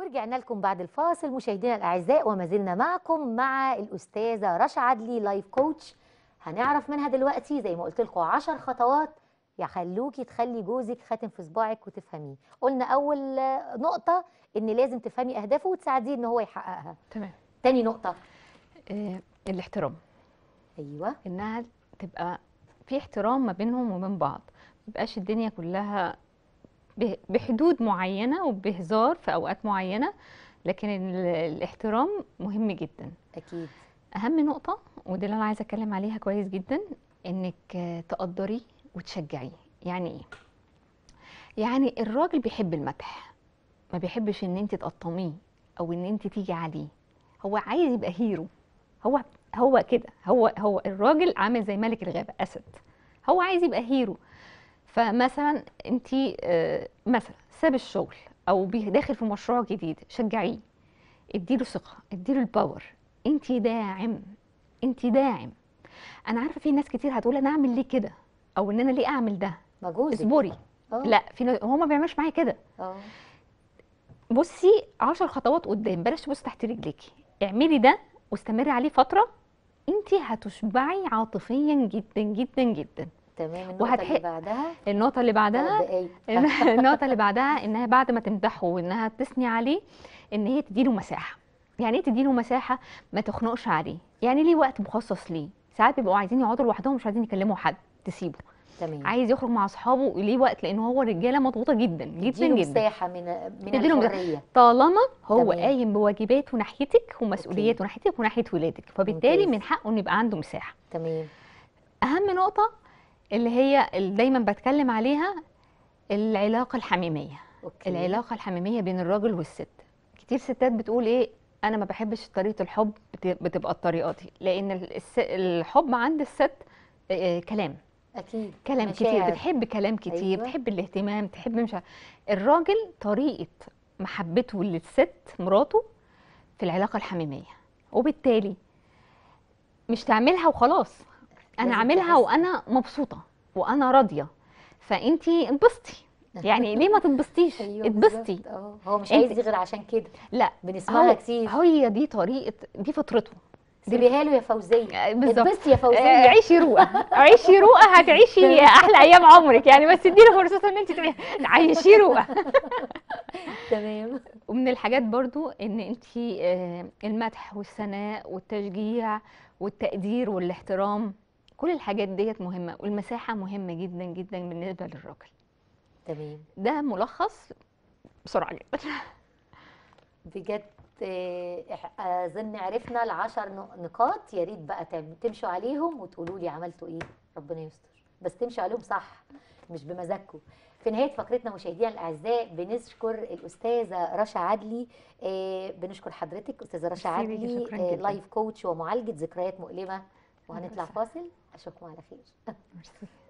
ورجعنا لكم بعد الفاصل مشاهدينا الاعزاء وما زلنا معكم مع الاستاذه رشا عدلي لايف كوتش هنعرف منها دلوقتي زي ما قلت لكم 10 خطوات يخلوكي تخلي جوزك خاتم في صباعك وتفهميه قلنا اول آه، نقطه ان لازم تفهمي اهدافه وتساعديه ان هو يحققها تمام تاني نقطه آه الاحترام ايوه انها تبقى في احترام ما بينهم وبين بعض ما يبقاش الدنيا كلها ب- بحدود معينه وبهزار في اوقات معينه لكن ال- الاحترام مهم جدا اكيد اهم نقطه ودي اللي انا عايزه اتكلم عليها كويس جدا انك آه، تقدري وتشجعيه يعني ايه يعني الراجل بيحب المدح ما بيحبش ان انت تقطميه او ان انت تيجي عليه هو عايز يبقى هيرو هو هو كده هو هو الراجل عامل زي ملك الغابه اسد هو عايز يبقى هيرو فمثلا انت مثلا ساب الشغل او بي- داخل في مشروع جديد شجعيه اديله ثقه اديله الباور انت داعم انت داعم انا عارفه في ناس كتير هتقول انا اعمل ليه كده او ان انا ليه اعمل ده ما جوزك اصبري آه، لا في ناس هو ما بيعملش معايا كده اه بصي عشر خطوات قدام بلاش تبصي تحت رجليكي اعملي ده واستمري عليه فتره انت هتشبعي عاطفيا جدا جدا جدا تمام النقطه وهتح- اللي بعدها النقطه اللي بعدها ثلاث دقايق النقطه اللي بعدها انها بعد ما تمدحه وانها تثني عليه ان هي تديله مساحه يعني ايه تديله مساحه ما تخنقش عليه يعني ليه وقت مخصص ليه ساعات بيبقوا عايزين يقعدوا لوحدهم مش عايزين يكلموا حد تسيبه تمام عايز يخرج مع اصحابه ليه وقت لان هو رجاله مضغوطه جدا جدا تديله جدا مساحه من من تديله مساحة. الحريه طالما هو تمام. قايم بواجباته ناحيتك ومسؤولياته ناحيتك وناحيه ولادك فبالتالي ممتاز. من حقه ان يبقى عنده مساحه تمام اهم نقطه اللي هي اللي دايما بتكلم عليها العلاقه الحميميه اوكي العلاقه الحميميه بين الراجل والست كتير ستات بتقول ايه انا ما بحبش طريقه الحب بت- بتبقى الطريقه دي لان الس- الحب عند الست آه، كلام اكيد كلام كتير مشاعر. بتحب كلام كتير أيوة. بتحب الاهتمام تحب مش عارف- الراجل طريقه محبته للست مراته في العلاقه الحميميه وبالتالي مش تعملها وخلاص انا لازم اعملها تحس. وانا مبسوطه وانا راضيه فانتي انبسطي يعني ليه ما تتبسطيش ايوه اتبسطي بالظبط، اه هو مش انت- عايز غير عشان كده لا بنسمعها هو كتير هي دي طريقه دي فطرته سيبيها له يا فوزيه آه، بالظبط اتبسطي يا آه، فوزيه عيشي روقه عيشي روقه هتعيشي احلى ايام عمرك يعني بس اديله فرصه ان انت تعي- عيشي روقه تمام ومن الحاجات برضو ان انت المدح والثناء والتشجيع والتقدير والاحترام كل الحاجات ديت مهمه والمساحه مهمه جدا جدا بالنسبه للراجل تمام ده ملخص بسرعه جدا بجد آه، إح- اظن عرفنا العشر نق- نقاط يا ريت بقى تعم- تمشوا عليهم وتقولوا لي عملتوا ايه ربنا يستر بس تمشوا عليهم صح مش بمزاجكم في نهايه فقرتنا مشاهدينا الاعزاء بنشكر الاستاذه رشا عدلي آه، بنشكر حضرتك استاذه رشا ميرسي ليكي، عدلي شكراً آه، جداً. لايف كوتش ومعالجه ذكريات مؤلمه وهنطلع وسهلا. فاصل اشوفكم على خير ميرسي